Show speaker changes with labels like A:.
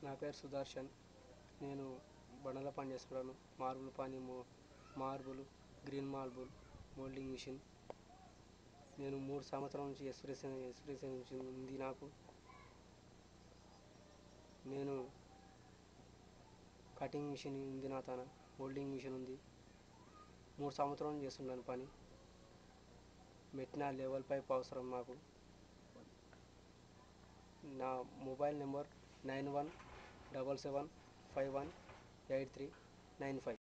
A: నా పేరు సుదర్శన్ నేను బండలో పని చేస్తున్నాను మార్బుల్ పని marble green marble moulding machine నేను మూడు సంవత్సరాల నుంచి ఎక్స్పీరియన్స్ ఎక్స్పీరియన్స్ ఉంది నాకు నేను కటింగ్ మిషన్ ఉంది నా తన మోల్డింగ్ మిషన్ ఉంది మూడు సంవత్సరాల నుంచి చేస్తున్నాను పని మెట్నా లెవెల్ పైప్ అవసరం నాకు నా mobile number nine one double seven five one eight three nine five